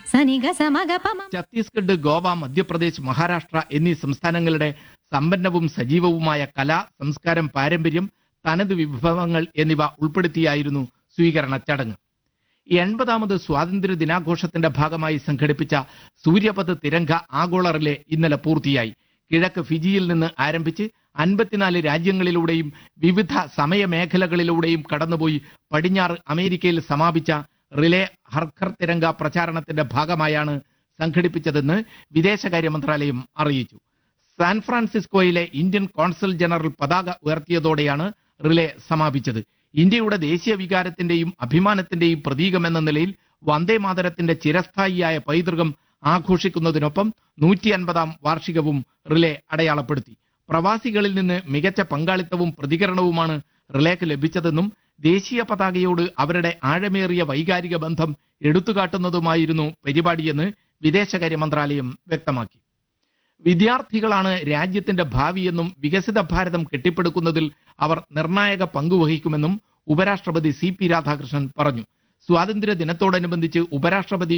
സനിഗ സമഗ പമ ഛത്തീസ്ഗഡ് ഗോവ മധ്യപ്രദേശ് മഹാരാഷ്ട്ര എന്നീ സംസ്ഥാനങ്ങളുടെ സമ്പന്നവും സജീവവുമായ കല സംസ്കാരം പാരമ്പര്യം തനത് വിഭവങ്ങൾ എന്നിവ ഉൾപ്പെടുത്തിയായിരുന്നു സ്വീകരണ ചടങ്ങ് എൺപതാമത് സ്വാതന്ത്ര്യ ദിനാഘോഷത്തിന്റെ ഭാഗമായി സംഘടിപ്പിച്ച സൂര്യപഥ് തിരങ്ക ആഗോള റിലേ ഇന്നലെ പൂർത്തിയായി കിഴക്ക് ഫിജിയിൽ നിന്ന് ആരംഭിച്ച് അൻപത്തിനാല് രാജ്യങ്ങളിലൂടെയും വിവിധ സമയമേഖലകളിലൂടെയും കടന്നുപോയി പടിഞ്ഞാറ് അമേരിക്കയിൽ സമാപിച്ച റിലേ ഹർഖർ തിരങ്ക പ്രചാരണത്തിന്റെ ഭാഗമായാണ് സംഘടിപ്പിച്ചതെന്ന് വിദേശകാര്യ മന്ത്രാലയം അറിയിച്ചു സാൻ ഫ്രാൻസിസ്കോയിലെ ഇന്ത്യൻ കോൺസൽ ജനറൽ പതാക ഉയർത്തിയതോടെയാണ് റിലേ സമാപിച്ചത് ഇന്ത്യയുടെ ദേശീയ വികാരത്തിന്റെയും അഭിമാനത്തിന്റെയും പ്രതീകമെന്ന നിലയിൽ വന്ദേ മാതരത്തിന്റെ ചിരസ്ഥായിയായ പൈതൃകം ആഘോഷിക്കുന്നതിനൊപ്പം നൂറ്റി അൻപതാം വാർഷികവും റിലേ അടയാളപ്പെടുത്തി പ്രവാസികളിൽ നിന്ന് മികച്ച പങ്കാളിത്തവും പ്രതികരണവുമാണ് റിലേക്ക് ലഭിച്ചതെന്നും ദേശീയ പതാകയോട് അവരുടെ ആഴമേറിയ വൈകാരിക ബന്ധം എടുത്തുകാട്ടുന്നതുമായിരുന്നു പരിപാടിയെന്ന് വിദേശകാര്യ മന്ത്രാലയം വ്യക്തമാക്കി വിദ്യാർത്ഥികളാണ് രാജ്യത്തിന്റെ ഭാവിയെന്നും വികസിത ഭാരതം കെട്ടിപ്പടുക്കുന്നതിൽ അവർ നിർണായക പങ്കുവഹിക്കുമെന്നും ഉപരാഷ്ട്രപതി സി പി രാധാകൃഷ്ണൻ പറഞ്ഞു സ്വാതന്ത്ര്യ ദിനത്തോടനുബന്ധിച്ച് ഉപരാഷ്ട്രപതി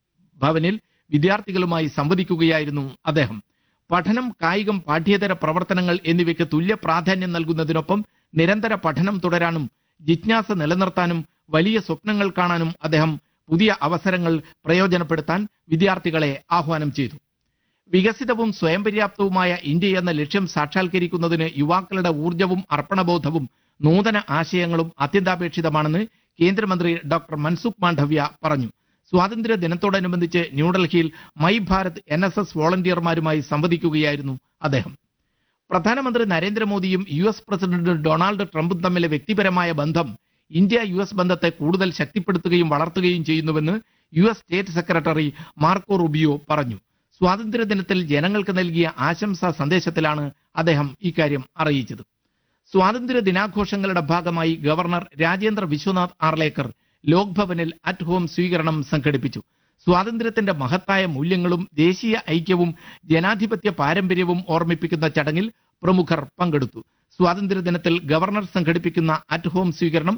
ഭവനിൽ വിദ്യാർത്ഥികളുമായി സംവദിക്കുകയായിരുന്നു അദ്ദേഹം പഠനം കായികം പാഠ്യേതര പ്രവർത്തനങ്ങൾ എന്നിവയ്ക്ക് തുല്യ പ്രാധാന്യം നൽകുന്നതിനൊപ്പം നിരന്തര പഠനം തുടരാനും ജിജ്ഞാസ നിലനിർത്താനും വലിയ സ്വപ്നങ്ങൾ കാണാനും അദ്ദേഹം പുതിയ അവസരങ്ങൾ പ്രയോജനപ്പെടുത്താൻ വിദ്യാർത്ഥികളെ ആഹ്വാനം ചെയ്തു വികസിതവും സ്വയം പര്യാപ്തവുമായ ഇന്ത്യ എന്ന ലക്ഷ്യം സാക്ഷാത്കരിക്കുന്നതിന് യുവാക്കളുടെ ഊർജവും അർപ്പണബോധവും നൂതന ആശയങ്ങളും അത്യന്താപേക്ഷിതമാണെന്ന് കേന്ദ്രമന്ത്രി ഡോക്ടർ മൻസുഖ് മാണ്ഡവ്യ പറഞ്ഞു സ്വാതന്ത്ര്യ ദിനത്തോടനുബന്ധിച്ച് ന്യൂഡൽഹിയിൽ my Bharat N S S വോളണ്ടിയർമാരുമായി സംവദിക്കുകയായിരുന്നു അദ്ദേഹം പ്രധാനമന്ത്രി നരേന്ദ്രമോദിയും യു എസ് പ്രസിഡന്റ് ഡൊണാൾഡ് ട്രംപും തമ്മിലെ വ്യക്തിപരമായ ബന്ധം ഇന്ത്യ യു എസ് ബന്ധത്തെ കൂടുതൽ ശക്തിപ്പെടുത്തുകയും വളർത്തുകയും ചെയ്യുന്നുവെന്ന് U S state secretary Marco Rubio പറഞ്ഞു സ്വാതന്ത്ര്യ ദിനത്തിൽ ജനങ്ങൾക്ക് നൽകിയ ആശംസാ സന്ദേശത്തിലാണ് അദ്ദേഹം ഇക്കാര്യം അറിയിച്ചത് സ്വാതന്ത്ര്യ ദിനാഘോഷങ്ങളുടെ ഭാഗമായി ഗവർണർ രാജേന്ദ്ര വിശ്വനാഥ് ആർലേക്കർ ലോക് ഭവനിൽ അറ്റ് ഹോം സ്വീകരണം സംഘടിപ്പിച്ചു സ്വാതന്ത്ര്യത്തിന്റെ മഹത്തായ മൂല്യങ്ങളും ദേശീയ ഐക്യവും ജനാധിപത്യ പാരമ്പര്യവും ഓർമ്മിപ്പിക്കുന്ന ചടങ്ങിൽ പ്രമുഖർ പങ്കെടുത്തു സ്വാതന്ത്ര്യ ദിനത്തിൽ ഗവർണർ സംഘടിപ്പിക്കുന്ന അറ്റ് ഹോം സ്വീകരണം